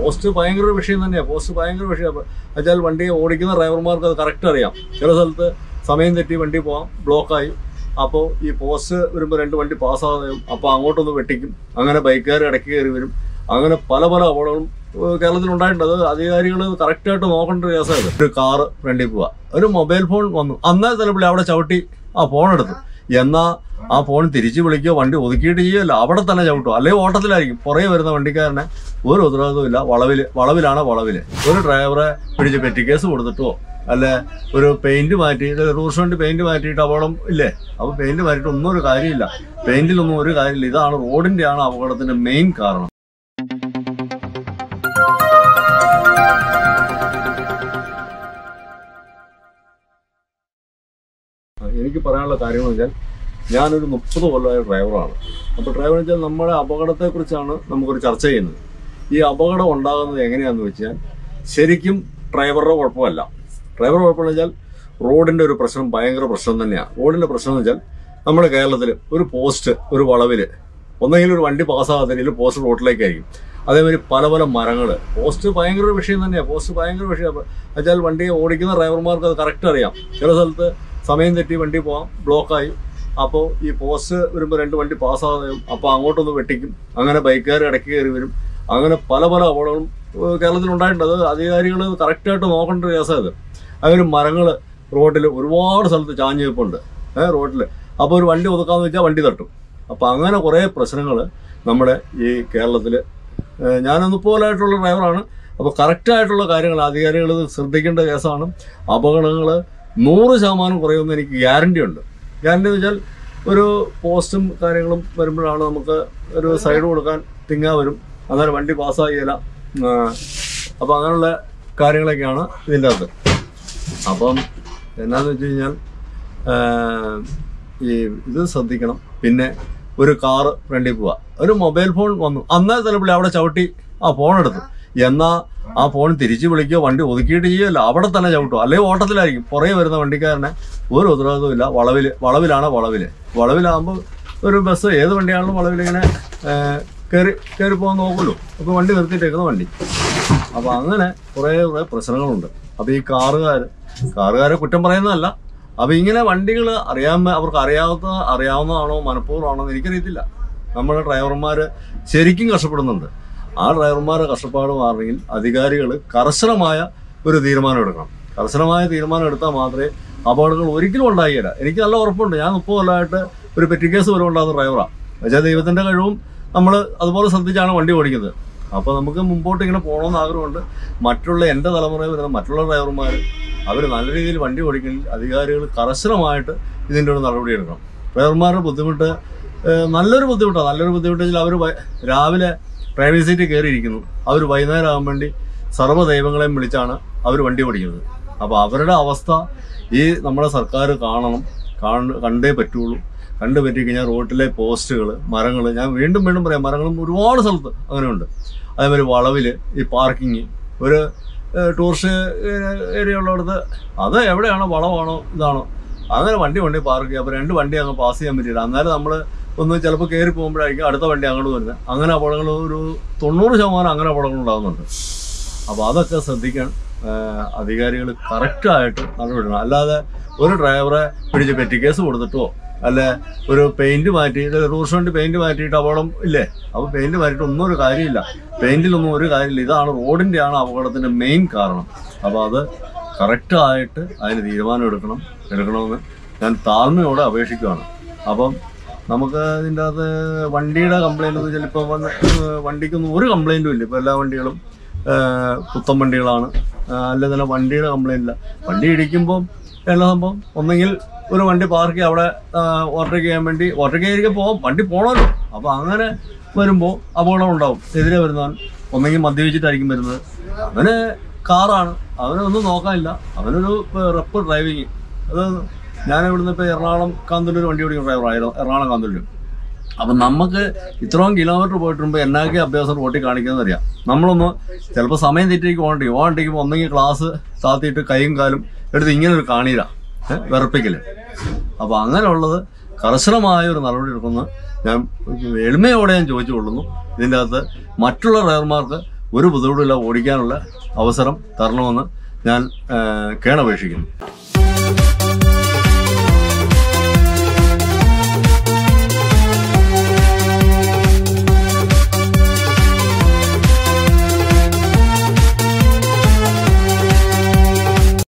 Post ഭയങ്കര ഒരു വിഷയം തന്നെയാണ് പോസ്റ്റ് ഭയങ്കര വിഷയമാണ് വെച്ചാൽ വണ്ടി ഓടിക്കുന്ന ഡ്രൈവർമാർക്ക് അത് കറക്റ്റ് അറിയാം ചില സ്ഥലത്ത് സമയം തെറ്റി വണ്ടി പോവാം ബ്ലോക്കായി അപ്പോൾ ഈ പോസ്റ്റ് വരുമ്പോൾ രണ്ട് വണ്ടി പാസ്സാകും അപ്പോൾ അങ്ങോട്ടൊന്ന് വെട്ടിക്കും അങ്ങനെ ബൈക്കുകാർ ഇടയ്ക്ക് കയറി വരും അങ്ങനെ പല പല അപകടങ്ങളും ഏഹ് കേരളത്തിൽ ഉണ്ടായിട്ടുണ്ട് അത് അധികാരികൾ കറക്റ്റായിട്ട് നോക്കേണ്ട ഒരു കേസാണ് ഇത്. ഒരു കാറ് ഫ്രണ്ടിൽ പോവാ ഒരു മൊബൈൽ ഫോൺ വന്നു അന്നേ തന്നെ പുള്ളി അവിടെ ചവിട്ടി ആ ഫോൺ എടുത്തു എന്നാ ആ ഫോൺ തിരിച്ചു വിളിക്കുകയോ വണ്ടി ഒതുക്കിയിട്ട് ചെയ്യുമല്ലോ അവിടെ തന്നെ ചവിട്ടും അല്ലെങ്കിൽ ഓട്ടത്തിലായിരിക്കും പുറകെ വരുന്ന വണ്ടിക്കാരനെ ഒരു ഉത്തരവാദിത്വം ഇല്ല വളവില് വളവിലാണ് വളവില് ഒരു ഡ്രൈവറെ പിടിച്ച് പെറ്റി കേസ് കൊടുത്തിട്ടോ അല്ലെ ഒരു പെയിന്റ് മാറ്റി ടൂറിസ്റ്റ് വണ്ടി പെയിന്റ് മാറ്റിയിട്ട് അപകടം ഇല്ലേ അപ്പൊ പെയിന്റ് മാറ്റിയിട്ട് ഒന്നും ഒരു കാര്യമില്ല പെയിന്റിലൊന്നും ഒരു കാര്യമില്ല ഇതാണ് റോഡിന്റെയാണ് അപകടത്തിന്റെ മെയിൻ കാരണം എനിക്ക് പറയാനുള്ള കാര്യങ്ങൾ വെച്ചാൽ ഞാനൊരു മുപ്പത് കൊല്ലമായ ഡ്രൈവറാണ് അപ്പോൾ ഡ്രൈവർ വെച്ചാൽ നമ്മുടെ അപകടത്തെക്കുറിച്ചാണ് നമുക്കൊരു ചർച്ച ചെയ്യുന്നത് ഈ അപകടം ഉണ്ടാകുന്നത് എങ്ങനെയാണെന്ന് വെച്ചാൽ ശരിക്കും ഡ്രൈവറുടെ കുഴപ്പമല്ല ഡ്രൈവർ കുഴപ്പമെന്ന് വെച്ചാൽ റോഡിന്റെ ഒരു പ്രശ്നം ഭയങ്കര പ്രശ്നം തന്നെയാണ് റോഡിന്റെ പ്രശ്നം എന്ന് വെച്ചാൽ നമ്മുടെ കേരളത്തിൽ ഒരു പോസ്റ്റ് ഒരു വളവിൽ ഒന്നെങ്കിൽ ഒരു വണ്ടി പാസ്സാകാത്തില്ല പോസ്റ്റ് റോഡിലേക്കായിരിക്കും അതേമാതിരി പല പല മരങ്ങൾ പോസ്റ്റ് ഭയങ്കര ഒരു വിഷയം തന്നെയാണ് പോസ്റ്റ് ഭയങ്കര വിഷയമാണ് വെച്ചാൽ വണ്ടി ഓടിക്കുന്ന ഡ്രൈവർമാർക്ക് അത് കറക്റ്റ് അറിയാം ചില സ്ഥലത്ത് സമയം തെറ്റി വണ്ടി പോവാം ബ്ലോക്കായി അപ്പോൾ ഈ പോസ്റ്റ് വരുമ്പോൾ രണ്ട് വണ്ടി പാസ്സാകും അപ്പോൾ അങ്ങോട്ടൊന്ന് വെട്ടിക്കും അങ്ങനെ ബൈക്കുകാർ ഇടയ്ക്ക് കയറി വരും അങ്ങനെ പല പല അപകടങ്ങളും ഏഹ് കേരളത്തിൽ ഉണ്ടായിട്ടുണ്ട് അത് അധികാരികൾ കറക്റ്റായിട്ട് നോക്കേണ്ട ഒരു കേസാണ് ഇത് അങ്ങനെ മരങ്ങൾ റോഡിൽ ഒരുപാട് സ്ഥലത്ത് ചാഞ്ഞ് നിൽപ്പുണ്ട് ഏഹ് റോഡിൽ അപ്പോൾ ഒരു വണ്ടി ഒതുക്കാന്ന് വെച്ചാൽ വണ്ടി തട്ടും അപ്പോൾ അങ്ങനെ കുറേ പ്രശ്നങ്ങൾ നമ്മുടെ ഈ കേരളത്തിൽ ഞാനൊന്ന് പോലായിട്ടുള്ള ഡ്രൈവറാണ് അപ്പോൾ കറക്റ്റായിട്ടുള്ള കാര്യങ്ങൾ അധികാരികൾ ഇത് ശ്രദ്ധിക്കേണ്ട കേസാണ് അപകടങ്ങൾ നൂറ് ശതമാനം കുറയുമെന്ന് എനിക്ക് ഗ്യാരണ്ടി ഉണ്ട് ഗ്യാരണ്ടി എന്ന് വെച്ചാൽ ഒരു പോസ്റ്റും കാര്യങ്ങളും വരുമ്പോഴാണ് നമുക്ക് ഒരു സൈഡ് കൊടുക്കാൻ തിങ്ങാൻ വരും അന്നേരം വണ്ടി പാസ്സാകില്ല അപ്പോൾ അങ്ങനെയുള്ള കാര്യങ്ങളൊക്കെയാണ് ഇതിൻ്റെ അകത്ത് അപ്പം എന്നാന്ന് വെച്ച് കഴിഞ്ഞാൽ ആ, ഈ ഇത് ശ്രദ്ധിക്കണം പിന്നെ ഒരു കാറ് ഫ്രണ്ടിൽ പോവാ ഒരു മൊബൈൽ ഫോൺ വന്നു അന്നേ തന്നെ പുള്ളി അവിടെ ചവിട്ടി ആ ഫോൺ എടുത്തു എന്നാ ആ ഫോൺ തിരിച്ചു വിളിക്കുകയോ വണ്ടി ഒതുക്കിയിട്ട് ചെയ്യുമല്ലോ അവിടെ തന്നെ ചവിട്ടും അല്ലെങ്കിൽ ഓട്ടത്തിലായിരിക്കും പുറകെ വരുന്ന വണ്ടിക്കാരനെ ഒരു ഉത്തരവാദിത്വം ഇല്ല വളവില് വളവിലാണ് വളവില് വളവിലാകുമ്പോൾ ഒരു ബസ് ഏത് വണ്ടിയാണെങ്കിലും വളവിലിങ്ങനെ ആ, കയറി കയറി പോകാൻ നോക്കുമല്ലോ അപ്പോൾ വണ്ടി നിർത്തിയിട്ടേക്കുന്ന വണ്ടി അപ്പോൾ അങ്ങനെ കുറേ കുറേ പ്രശ്നങ്ങളുണ്ട് അപ്പോൾ ഈ കാറുകാർ കാറുകാരെ കുറ്റം പറയുന്നതല്ല അപ്പോൾ ഇങ്ങനെ വണ്ടികൾ അറിയാൻ അവർക്ക് അറിയാവുന്ന അറിയാവുന്നതാണോ മനഃപൂർവ്വമാണോ എന്ന് എനിക്കറിയത്തില്ല നമ്മുടെ ഡ്രൈവർമാർ ശരിക്കും കഷ്ടപ്പെടുന്നുണ്ട് ആ ഡ്രൈവർമാരെ കഷ്ടപ്പാട് മാറണമെങ്കിൽ അധികാരികൾ കർശനമായ ഒരു തീരുമാനം എടുക്കണം കർശനമായ തീരുമാനം എടുത്താൽ മാത്രമേ അപകടങ്ങൾ ഒരിക്കലും ഉണ്ടായില്ല എനിക്ക് നല്ല ഉറപ്പുണ്ട് ഞാൻ മുപ്പത് കൊല്ലമായിട്ട് ഒരു പെറ്റി കേസ് പോലും ഉണ്ടാകുന്ന ഡ്രൈവറാണ് പക്ഷേ ദൈവത്തിൻ്റെ കഴിവും നമ്മൾ അതുപോലെ ശ്രദ്ധിച്ചാണ് വണ്ടി ഓടിക്കുന്നത് അപ്പോൾ നമുക്ക് മുമ്പോട്ട് ഇങ്ങനെ പോകണമെന്ന് ആഗ്രഹമുണ്ട് മറ്റുള്ള എൻ്റെ തലമുറയിൽ വരുന്ന മറ്റുള്ള ഡ്രൈവർമാർ അവർ നല്ല രീതിയിൽ വണ്ടി ഓടിക്കണമെങ്കിൽ അധികാരികൾ കർശനമായിട്ട് ഇതിൻ്റെ ഒരു നടപടി എടുക്കണം ഡ്രൈവർമാരുടെ ബുദ്ധിമുട്ട് ഏഹ്, നല്ലൊരു ബുദ്ധിമുട്ടാണ് നല്ലൊരു ബുദ്ധിമുട്ട് വെച്ചാൽ അവർ രാവിലെ ഡ്രൈവിംഗ് സീറ്റിൽ കയറിയിരിക്കുന്നു അവർ വൈകുന്നേരം ആകാൻ വേണ്ടി സർവ്വ ദൈവങ്ങളെയും വിളിച്ചാണ് അവർ വണ്ടി ഓടിക്കുന്നത് അപ്പോൾ അവരുടെ അവസ്ഥ ഈ നമ്മുടെ സർക്കാർ കാണണം കാണ കണ്ടേ പറ്റുള്ളൂ കണ്ടു പറ്റിക്കഴിഞ്ഞാൽ റോട്ടിലെ പോസ്റ്റുകൾ മരങ്ങൾ ഞാൻ വീണ്ടും വീണ്ടും പറയാം മരങ്ങളും ഒരുപാട് സ്ഥലത്ത് അങ്ങനെയുണ്ട് അതേമാതിരി വളവിൽ ഈ പാർക്കിങ് ഒരു ഏഹ്, ടൂറിസ്റ്റ് ഏരിയ ഉള്ളിടത്ത് അത് എവിടെയാണോ വളമാണോ ഇതാണോ അങ്ങനെ വണ്ടി വണ്ടി പാർക്ക് ചെയ്യുക അപ്പോൾ രണ്ട് വണ്ടി അങ്ങ് പാസ് ചെയ്യാൻ പറ്റില്ല അന്നേരം നമ്മൾ ഒന്ന് ചിലപ്പോൾ കയറി പോകുമ്പോഴായിരിക്കും അടുത്ത വണ്ടി അങ്ങോട്ട് വരുന്നത് അങ്ങനെ അപകടങ്ങൾ ഒരു തൊണ്ണൂറ് ശതമാനം അങ്ങനെ അപകടങ്ങൾ ഉണ്ടാകുന്നുണ്ട് അപ്പോൾ അതൊക്കെ ശ്രദ്ധിക്കാൻ അധികാരികൾ കറക്റ്റായിട്ട് നടപടിക്കണം അല്ലാതെ ഒരു ഡ്രൈവറെ പിടിച്ച് പെറ്റി കേസ് കൊടുത്തിട്ടോ അല്ലെ ഒരു പെയിന്റ് മാറ്റി ടൂറിസ്റ്റ് വണ്ടി പെയിന്റ് മാറ്റിയിട്ട് അപകടം ഇല്ലേ അപ്പോൾ പെയിന്റ് മാറ്റിയിട്ട് ഒന്നും ഒരു കാര്യമില്ല പെയിന്റിലൊന്നും ഒരു കാര്യമില്ല ഇതാണ് റോഡിന്റെയാണ് അപകടത്തിന്റെ മെയിൻ കാരണം അപ്പോൾ അത് കറക്റ്റായിട്ട് അതിന് തീരുമാനം എടുക്കണം എടുക്കണമെന്ന് ഞാൻ താഴ്മയോടെ അപേക്ഷിക്കുകയാണ് അപ്പം നമുക്ക് ഇതിൻ്റെ അകത്ത് വണ്ടിയുടെ കംപ്ലൈൻറ്റ് എന്ന് വെച്ചാൽ ഇപ്പോൾ വന്ന് ഏഹ് വണ്ടിക്കൊന്നും ഒരു കംപ്ലൈൻറ്റും ഇല്ല ഇപ്പോൾ എല്ലാ വണ്ടികളും ഏഹ് പുത്തൻ വണ്ടികളാണ് ഏഹ് അല്ലെ തന്നെ വണ്ടിയുടെ കംപ്ലൈൻറ്റ് ഇല്ല വണ്ടി ഇടിക്കുമ്പം എല്ലാ സംഭവം ഒന്നെങ്കിൽ ഒരു വണ്ടി പാർക്ക് ചെയ്ത് അവിടെ ഓവർടേക്ക് ചെയ്യാൻ വേണ്ടി ഓവർടേക്ക് ചെയ്യാൻ പോകാം വണ്ടി പോകണമല്ലോ അപ്പോൾ അങ്ങനെ വരുമ്പോൾ അപകടം ഉണ്ടാവും എതിരെ വരുന്നവൻ ഒന്നെങ്കിൽ മദ്യപിച്ചിട്ടായിരിക്കും വരുന്നത് അവന് കാറാണ് അവനൊന്നും നോക്കാനില്ല അവനൊരു റെപ്പ് ഡ്രൈവിങ് അത് ഞാൻ ഇവിടുന്ന് ഇപ്പോൾ എറണാകുളം കാന്തല്ലൂർ വണ്ടി ഓടിക്കുന്ന ഡ്രൈവറായിരുന്നു എറണാകുളം കാന്തല്ലൂർ അപ്പം നമുക്ക് ഇത്രയും കിലോമീറ്റർ പോയിട്ടുമ്പോൾ എന്നാക്കി അഭ്യാസം റോട്ടിൽ കാണിക്കുന്നത് അറിയാം നമ്മളൊന്ന് ചിലപ്പോൾ സമയം തെറ്റിക്ക് പോകണ്ടി പോകണ്ടിരിക്കുമ്പോൾ ഒന്നെങ്കിൽ ക്ലാസ് താത്തിയിട്ട് കൈയും കാലും എടുത്ത് ഇങ്ങനെ ഒരു കാണീര വിറപ്പിക്കല് അപ്പോൾ അങ്ങനെയുള്ളത് കർശനമായ ഒരു നടപടി എടുക്കുന്ന ഞാൻ എളിമയോടെ ഞാൻ ചോദിച്ചു കൊള്ളുന്നു ഇതിൻ്റെ അകത്ത് മറ്റുള്ള ഡ്രൈവർമാർക്ക് ഒരു ബുദ്ധിമുട്ടില്ല ഓടിക്കാനുള്ള അവസരം തരണമെന്ന് ഞാൻ ആ, കേണപേക്ഷിക്കുന്നു